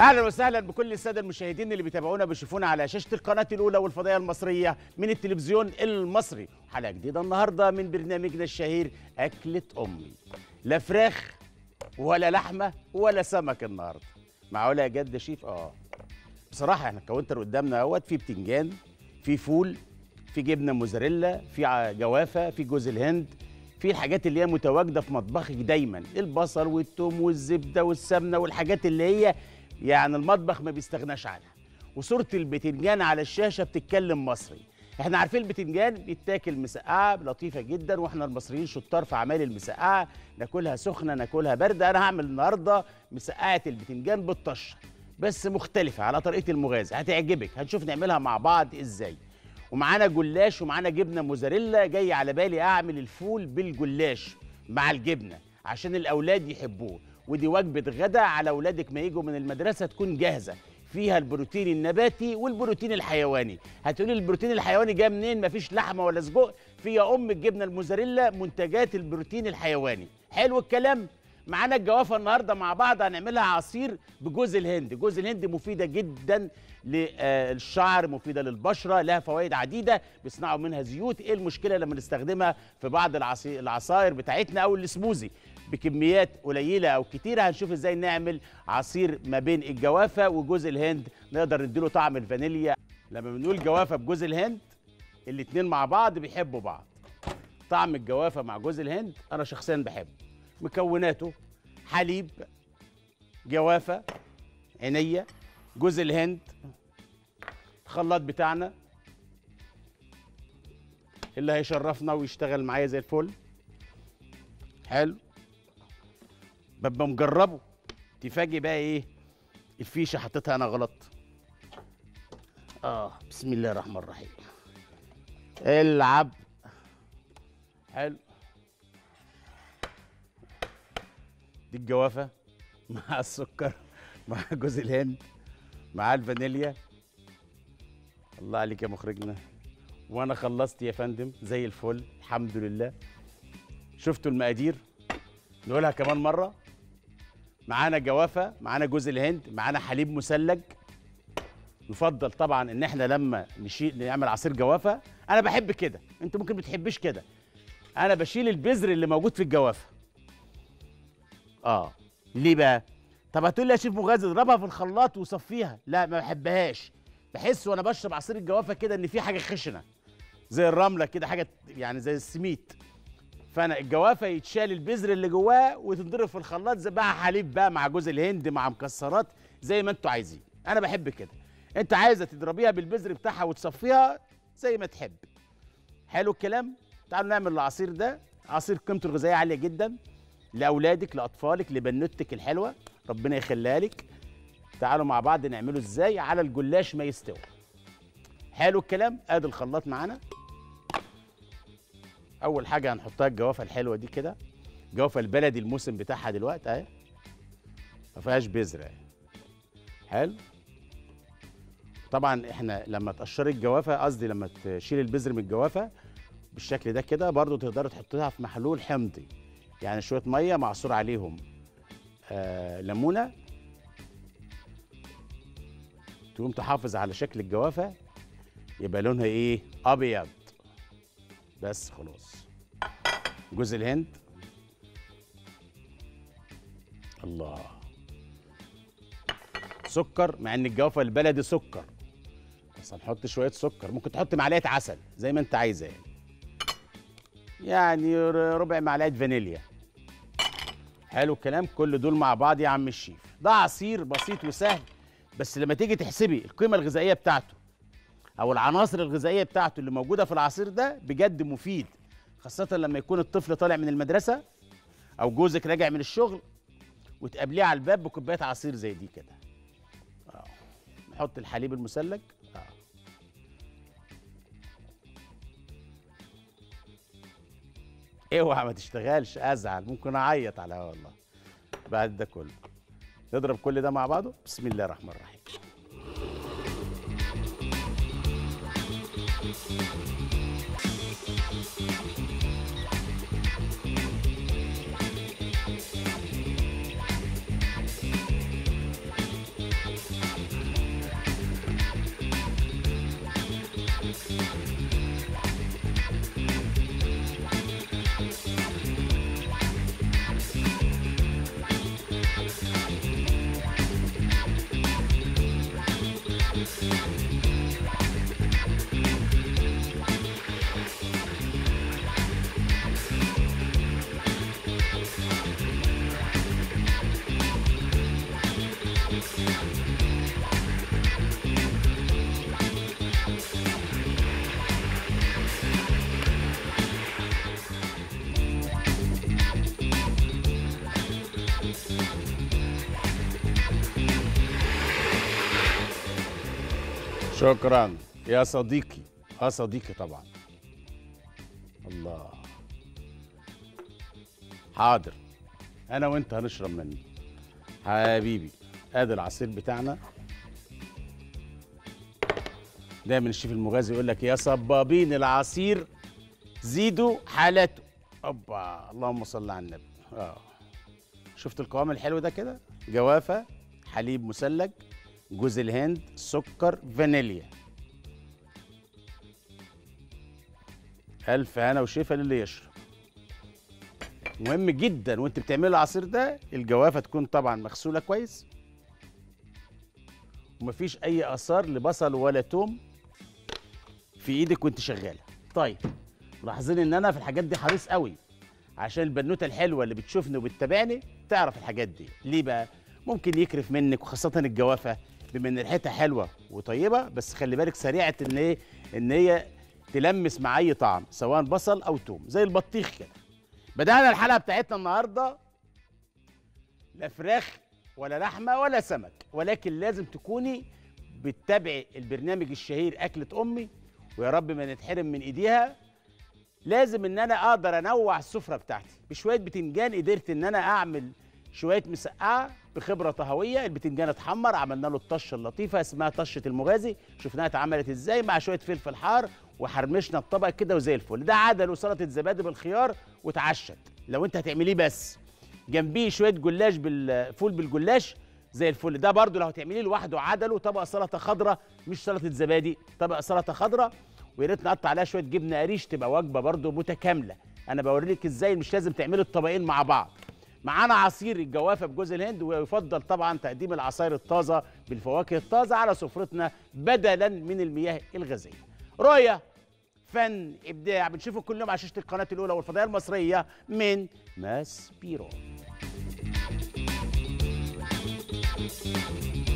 اهلا وسهلا بكل الساده المشاهدين اللي بيتابعونا بيشوفونا على شاشه القناه الاولى والفضائيه المصريه من التلفزيون المصري حلقه جديده النهارده من برنامجنا الشهير اكله امي لا فراخ ولا لحمه ولا سمك النهارده معقوله يا جد شيف اه بصراحه احنا الكاونتر قدامنا اهوت في بتنجان في فول في جبنه موزاريلا في ع- جوافه في جوز الهند في الحاجات اللي هي متواجده في مطبخك دايما البصل والثوم والزبده والسمنه والحاجات اللي هي يعني المطبخ ما بيستغناش عنها وصوره البتنجان على الشاشه بتتكلم مصري احنا عارفين البتنجان بيتاكل مسقعه لطيفه جدا واحنا المصريين شطار في اعمال المسقعه ناكلها سخنه ناكلها بارده انا هعمل النهارده مسقعه البتنجان بالطشه بس مختلفه على طريقه المغازه هتعجبك هنشوف نعملها مع بعض ازاي ومعانا جلاش ومعانا جبنه موزاريلا جاي على بالي اعمل الفول بالجلاش مع الجبنه عشان الاولاد يحبوه ودي وجبه غدا على اولادك ما يجوا من المدرسه تكون جاهزه فيها البروتين النباتي والبروتين الحيواني هتقولي البروتين الحيواني جاي منين مفيش لحمه ولا سجق في يا ام الجبنه الموزاريلا منتجات البروتين الحيواني حلو الكلام معانا الجوافه النهارده مع بعض هنعملها عصير بجوز الهند جوز الهند مفيده جدا للشعر مفيده للبشره لها فوائد عديده بيصنعوا منها زيوت ايه المشكله لما نستخدمها في بعض العصي- العصاير بتاعتنا او السموزي بكميات قليله او كتيره هنشوف ازاي نعمل عصير ما بين الجوافه وجوز الهند نقدر نديله طعم الفانيليا لما بنقول جوافه بجوز الهند الاتنين مع بعض بيحبوا بعض طعم الجوافه مع جوز الهند انا شخصيا بحبه مكوناته حليب جوافه عينيه جوز الهند الخلاط بتاعنا اللي هيشرفنا ويشتغل معايا زي الفل حلو ببقى مجربه تفاجئ بقى ايه الفيشه حطيتها انا غلط اه بسم الله الرحمن الرحيم العب حلو دي الجوافه مع السكر مع جوز الهند مع الفانيليا الله عليك يا مخرجنا وانا خلصت يا فندم زي الفل الحمد لله شفتوا المقادير نقولها كمان مره معانا جوافه معانا جوز الهند معانا حليب مثلج يفضل طبعا ان احنا لما نشيل نعمل عصير جوافه انا بحب كده انت ممكن بتحبش كده انا بشيل البذر اللي موجود في الجوافه اه ليه بقى طب هتقول لي يا شيف مغازي اضربها في الخلاط وصفيها لا ما بحبهاش بحس وانا بشرب عصير الجوافه كده ان في حاجه خشنه زي الرمله كده حاجه يعني زي السميت فانا الجوافه يتشال البذر اللي جواه وتنضرب في الخلاط زي بقى حليب بقى مع جوز الهند مع مكسرات زي ما انتوا عايزين انا بحب كده انت عايزه تضربيها بالبذر بتاعها وتصفيها زي ما تحب حلو الكلام تعالوا نعمل العصير ده عصير قيمته الغذائيه عاليه جدا لاولادك لاطفالك لبنوتك الحلوه ربنا يخليها لك تعالوا مع بعض نعمله ازاي على الجلاش ما يستوي حلو الكلام ادي الخلاط معانا اول حاجه هنحطها الجوافه الحلوه دي كده الجوافه البلدي الموسم بتاعها دلوقتي اهي ما فيهاش بذره اهي حلو طبعا احنا لما تقشري الجوافه قصدي لما تشيل البذر من الجوافه بالشكل ده كده برضو تقدروا تحطوها في محلول حمضي يعني شويه ميه معصور عليهم آه ليمونه تقوم تحافظ على شكل الجوافه يبقى لونها ايه ابيض بس خلاص جوز الهند الله سكر مع ان الجوافه البلدي سكر بس هنحط شويه سكر ممكن تحط معلقه عسل زي ما انت عايزه يعني يعني ر- ربع معلقه فانيليا حلو الكلام كل دول مع بعض يا عم الشيف ده عصير بسيط وسهل بس لما تيجي تحسبي القيمه الغذائيه بتاعته او العناصر الغذائيه بتاعته اللي موجوده في العصير ده بجد مفيد خاصه لما يكون الطفل طالع من المدرسه او جوزك راجع من الشغل وتقابليه على الباب بكوبايه عصير زي دي كده آه. نحط الحليب المثلج آه. اوعى ما تشتغلش ازعل ممكن اعيط على الهوا والله بعد ده كله نضرب كل ده مع بعضه بسم الله الرحمن الرحيم شكرا يا صديقي اه صديقي طبعا الله حاضر انا وانت هنشرب منه حبيبي ادي العصير بتاعنا دايما الشيف المغازي يقول لك يا صبابين العصير زيدوا حالته اوبا اللهم صل على النبي اه شفت القوام الحلو ده كده جوافه حليب مثلج جوز الهند سكر فانيليا الف هنا وشفا للي يشرب مهم جدا وانت بتعملي العصير ده الجوافه تكون طبعا مغسوله كويس ومفيش اي اثار لبصل ولا توم في ايدك وانت شغاله طيب ملاحظين ان انا في الحاجات دي حريص قوي عشان البنوته الحلوه اللي بتشوفني وبتتابعني تعرف الحاجات دي ليه بقى ممكن يكرف منك وخاصه الجوافه بما ان ريحتها حلوه وطيبه بس خلي بالك سريعه ان ايه ان هي تلمس مع اي طعم سواء بصل او توم زي البطيخ كده بدانا الحلقه بتاعتنا النهارده لا فراخ ولا لحمه ولا سمك ولكن لازم تكوني بتتابعي البرنامج الشهير اكله امي ويا رب ما نتحرم من ايديها لازم ان انا اقدر انوع السفره بتاعتي بشويه بتنجان قدرت ان انا اعمل شويه مسقعه بخبره طهويه البتنجان اتحمر عملنا له الطشه اللطيفه اسمها طشه المغازي شفناها اتعملت ازاي مع شويه فلفل حار وحرمشنا الطبق كده وزي الفل ده عدل وسلطه زبادي بالخيار واتعشت لو انت هتعمليه بس جنبيه شويه جلاش بالفول بالجلاش زي الفل ده برضو لو هتعمليه لوحده عدله طبق سلطه خضراء مش سلطه زبادي طبق سلطه خضراء ويا ريت نقطع عليها شويه جبنه قريش تبقى وجبه برضو متكامله انا بوريك ازاي مش لازم تعملي الطبقين مع بعض معانا عصير الجوافه بجوز الهند ويفضل طبعا تقديم العصاير الطازه بالفواكه الطازه على سفرتنا بدلا من المياه الغازيه رؤيه فن ابداع بنشوفه كل يوم على شاشه القناه الاولى والفضائيه المصريه من ماس بيرو